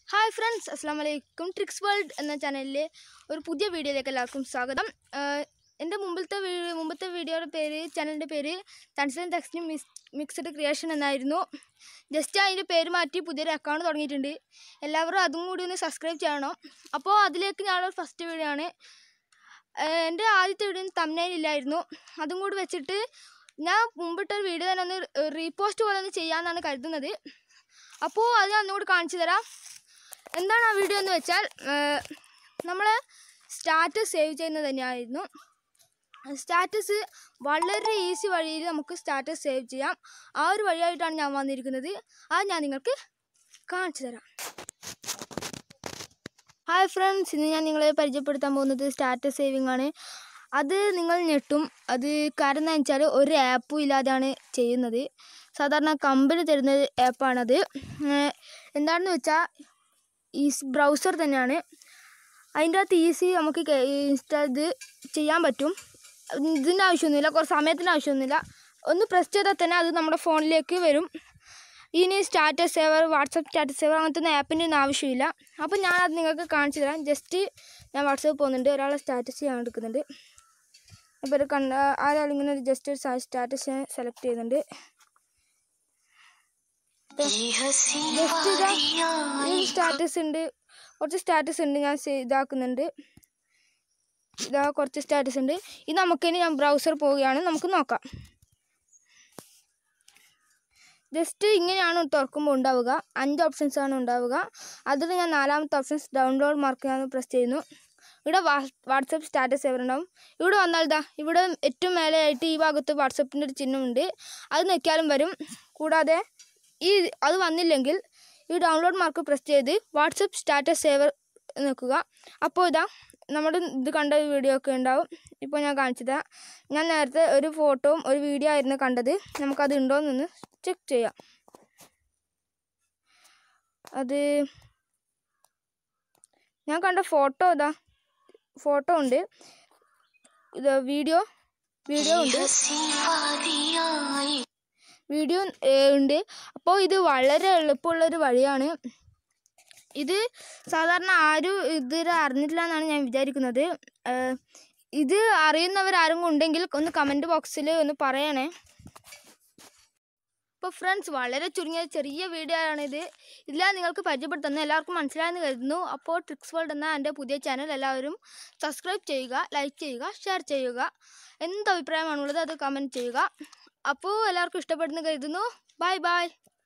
hi friends അസ്സാം വലൈക്കും tricks world എന്ന ചാനലിലെ ഒരു പുതിയ വീഡിയോയിലേക്ക് എല്ലാവർക്കും സ്വാഗതം ആഹ് എൻ്റെ മുമ്പത്തെ വീ- മുമ്പത്തെ വീഡിയോയുടെ പേര് ചാനലിൻ്റെ പേര് തൻസൻ ടെക്സ്റ്റിന് മിക്സ് മിക്സഡ് ക്രിയേഷൻ എന്നായിരുന്നു ജസ്റ്റ് അതിൻ്റെ പേര് മാറ്റി പുതിയൊരു അക്കൗണ്ട് തുടങ്ങിയിട്ടുണ്ട് എല്ലാവരും അതും കൂടി ഒന്ന് സബ്സ്ക്രൈബ് ചെയ്യണം അപ്പോൾ അതിലേക്ക് ഞാനൊരു ഫസ്റ്റ് വീഡിയോ ആണ് ആഹ് എൻ്റെ ആദ്യത്തെ വീഡിയോ തമ്മിൽ ഇല്ലായിരുന്നു അതും കൂടി വെച്ചിട്ട് ഞാൻ മുമ്പിട്ടൊരു വീഡിയോ തന്നെ ഒന്ന് റീപോസ്റ്റ് പോലെ ഒന്ന് ചെയ്യാമെന്നാണ് കരുതുന്നത് അപ്പോൾ അത് ഞാൻ ഒന്നുകൂടി കാണിച്ചു തരാം എന്താണ് ആ വീഡിയോ എന്ന് വെച്ചാൽ നമ്മൾ സ്റ്റാറ്റസ് സേവ് ചെയ്യുന്നത് തന്നെയായിരുന്നു സ്റ്റാറ്റസ് വളരെ ഈസി വഴിയിൽ നമുക്ക് സ്റ്റാറ്റസ് സേവ് ചെയ്യാം ആ ഒരു വഴിയായിട്ടാണ് ഞാൻ വന്നിരിക്കുന്നത് അത് ഞാൻ നിങ്ങൾക്ക് കാണിച്ചു തരാം ഹായ് ഫ്രണ്ട്സ് ഇന്ന് ഞാൻ നിങ്ങളെ പരിചയപ്പെടുത്താൻ പോകുന്നത് സ്റ്റാറ്റസ് സേവിംഗ് ആണ് അത് നിങ്ങൾ ഞെട്ടും അത് കാരണം എന്താ വെച്ചാൽ ഒരു ആപ്പും ഇല്ലാതെയാണ് ചെയ്യുന്നത് സാധാരണ കമ്പനി തരുന്ന ആപ്പാണത് ഏഹ് എന്താണെന്ന് വെച്ചാൽ ഈ ബ്രൗസർ തന്നെയാണ് അതിൻ്റെ അകത്ത് ഈസി നമുക്ക് ഇൻസ്റ്റാൾ ഇത് ചെയ്യാൻ പറ്റും ഇതിൻ്റെ ആവശ്യമൊന്നുമില്ല കുറച്ച് സമയത്തിൻ്റെ ആവശ്യമൊന്നുമില്ല ഒന്ന് പ്രസ് ചെയ്താൽ തന്നെ അത് നമ്മുടെ ഫോണിലേക്ക് വരും ഇനി status saver WhatsApp status saver അങ്ങനത്തെ ഒന്നും ആപ്പിൻ്റെ ഒന്നും ആവശ്യമില്ല അപ്പോൾ ഞാനത് നിങ്ങൾക്ക് കാണിച്ചു തരാം ജസ്റ്റ് ഞാൻ വാട്സപ്പ് പോകുന്നുണ്ട് ഒരാളെ സ്റ്റാറ്റസ് ഞാൻ എടുക്കുന്നുണ്ട് അപ്പോൾ ഇത് കണ്ട ആരാളും ഇങ്ങനെ ഒരു ജസ്റ്റ് ഒരു സ്റ്റാറ്റസ് ഞാൻ സെലക്ട് ചെയ്യുന്നുണ്ട് ജസ്റ്റ് ഇതാ ഈ സ്റ്റാറ്റസ് ഉണ്ട് കുറച്ച് സ്റ്റാറ്റസ് ഉണ്ട് ഞാൻ സേ- ഇതാക്കുന്നുണ്ട് ഇതാ കുറച്ച് സ്റ്റാറ്റസ് ഉണ്ട് ഇത് നമുക്കിനി ഞാൻ ബ്രൗസർ പോവുകയാണ് നമുക്ക് നോക്കാം ജസ്റ്റ് ഇങ്ങനെയാണ് തുറക്കുമ്പോൾ ഉണ്ടാവുക അഞ്ച് ഓപ്ഷൻസ് ആണ് ഉണ്ടാവുക അതിൽ ഞാൻ നാലാമത്തെ ഓപ്ഷൻസ് ഡൗൺലോഡ് മാർക്ക് ഞാൻ പ്രസ് ചെയ്യുന്നു ഇവിടെ വാട്സപ്പ് സ്റ്റാറ്റസ് സേവർ ഉണ്ടാവും ഇവിടെ വന്നാൽ ദാ ഇവിടെ ഏറ്റവും മേലെയായിട്ട് ഈ ഭാഗത്ത് വാട്സപ്പിൻ്റെ ഒരു ചിഹ്നമുണ്ട് അത് ഞെക്കിയാലും വരും കൂടാതെ ഈ അത് വന്നില്ലെങ്കിൽ ഈ ഡൗൺലോഡ് മാർക്ക് പ്രസ് ചെയ്ത് വാട്സപ്പ് സ്റ്റാറ്റസ് സേവർ നോക്കുക അപ്പോൾ ഇതാ നമ്മുടെ ഇത് കണ്ട വീഡിയോ ഒക്കെ ഉണ്ടാവും ഇപ്പോൾ ഞാൻ കാണിച്ചതാ ഞാൻ നേരത്തെ ഒരു ഫോട്ടോവും ഒരു വീഡിയോ ആയിരുന്നു കണ്ടത് നമുക്കത് ഉണ്ടോ എന്നൊന്ന് ചെക്ക് ചെയ്യാം അത് ഞാൻ കണ്ട ഫോട്ടോ ഇതാ ഫോട്ടോ ഉണ്ട് ഇത് വീഡിയോ വീഡിയോ ഉണ്ട് വീഡിയോ ഉണ്ട് അപ്പോൾ ഇത് വളരെ എളുപ്പമുള്ളൊരു വഴിയാണ് ഇത് സാധാരണ ആരും ഇതുവരെ അറിഞ്ഞിട്ടില്ല എന്നാണ് ഞാൻ വിചാരിക്കുന്നത് ഏഹ് ഇത് അറിയുന്നവരാരും ഉണ്ടെങ്കിൽ ഒന്ന് കമൻറ്റ് ബോക്സിൽ ഒന്ന് പറയണേ അപ്പോൾ ഫ്രണ്ട്സ് വളരെ ചുരുങ്ങിയ ചെറിയ വീഡിയോ ആണിത് ഇതിലാണ് നിങ്ങൾക്ക് പരിചയപ്പെടുത്തുന്നത് എല്ലാവർക്കും മനസ്സിലായെന്ന് കരുതുന്നു അപ്പോൾ ട്രിക്സ് വേൾഡ് എന്ന എൻ്റെ പുതിയ ചാനൽ എല്ലാവരും സബ്സ്ക്രൈബ് ചെയ്യുക ലൈക്ക് ചെയ്യുക ഷെയർ ചെയ്യുക എന്ത് അഭിപ്രായമാണുള്ളത് അത് കമൻറ്റ് ചെയ്യുക അപ്പോൾ എല്ലാവർക്കും ഇഷ്ടപ്പെടുന്നു കരുതുന്നു ബൈ ബൈ